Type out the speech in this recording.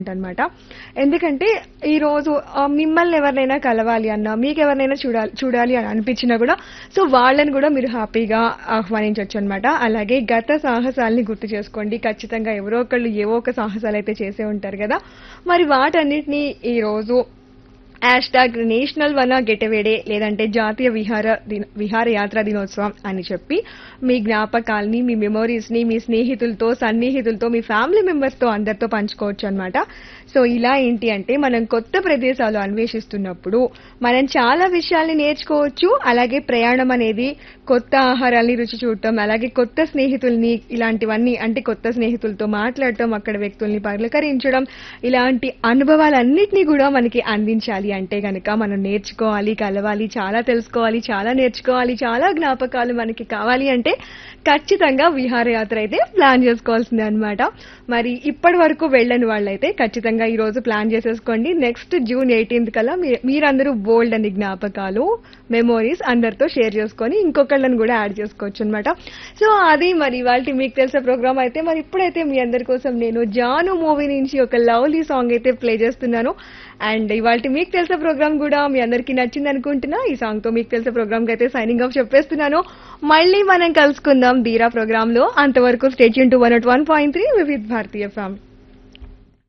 అనమాట ఎందుకంటే ఈ రోజు ఆ, మిమ్మల్ని ఎవరినైనా కలవాలి అన్నా మీకు ఎవరినైనా చూడాలి చూడాలి అని అనిపించినా కూడా సో వాళ్ళని కూడా మీరు హ్యాపీగా ఆహ్వానించవచ్చు అనమాట అలాగే గత సాహసాలని గుర్తు చేసుకోండి ఖచ్చితంగా ఎవరో ఒకళ్ళు ఏవో ఒక సాహసాలు అయితే చేసే ఉంటారు కదా మరి వాటన్నిటిని ఈ రోజు హ్యాష్ ట్యాగ్ నేషనల్ వన గెటవేడే లేదంటే జాతీయ విహార దిన విహార యాత్ర దినోత్సవం అని చెప్పి మీ జ్ఞాపకాల్ని మీ మెమోరీస్ ని మీ స్నేహితులతో సన్నిహితులతో మీ ఫ్యామిలీ మెంబర్స్ తో అందరితో పంచుకోవచ్చు అనమాట సో ఇలా ఏంటి అంటే మనం కొత్త ప్రదేశాలు అన్వేషిస్తున్నప్పుడు మనం చాలా విషయాల్ని నేర్చుకోవచ్చు అలాగే ప్రయాణం అనేది కొత్త ఆహారాల్ని రుచి చూడటం అలాగే కొత్త స్నేహితుల్ని ఇలాంటివన్నీ అంటే కొత్త స్నేహితులతో మాట్లాడటం అక్కడ వ్యక్తుల్ని పలకరించడం ఇలాంటి అనుభవాలన్నిటినీ కూడా మనకి అందించాలి అంటే గనక మనం నేర్చుకోవాలి కలవాలి చాలా తెలుసుకోవాలి చాలా నేర్చుకోవాలి చాలా జ్ఞాపకాలు మనకి కావాలి అంటే ఖచ్చితంగా విహారయాత్ర అయితే ప్లాన్ చేసుకోవాల్సిందే అనమాట మరి ఇప్పటి వరకు వెళ్ళని వాళ్ళైతే ఖచ్చితంగా ఈ రోజు ప్లాన్ చేసేసుకోండి నెక్స్ట్ జూన్ ఎయిటీన్త్ కల్లా మీ- మీరందరూ బోల్డ్ అని జ్ఞాపకాలు మెమోరీస్ అందరితో షేర్ చేసుకొని ఇంకొకళ్ళని కూడా యాడ్ చేసుకోవచ్చు అనమాట సో అది మరి ఇవాళ మీకు తెలిసే ప్రోగ్రామ్ అయితే మరి ఇప్పుడైతే మీ అందరి కోసం నేను జాను మూవీ నుంచి ఒక లవ్లీ సాంగ్ అయితే ప్లే చేస్తున్నాను అండ్ ఇవాళ మీకు తెలిసే ప్రోగ్రామ్ కూడా మీ అందరికీ నచ్చింది అనుకుంటున్నా ఈ సాంగ్ తో మీకు తెలిసే ప్రోగ్రామ్ కి అయితే సైనింగ్ ఆఫ్ చెప్పేస్తున్నాను మళ్ళీ మనం కలుసుకుందాం ధీరా ప్రోగ్రామ్ లో అంతవరకు stay tuned to one one point three Vividh Bharatiya family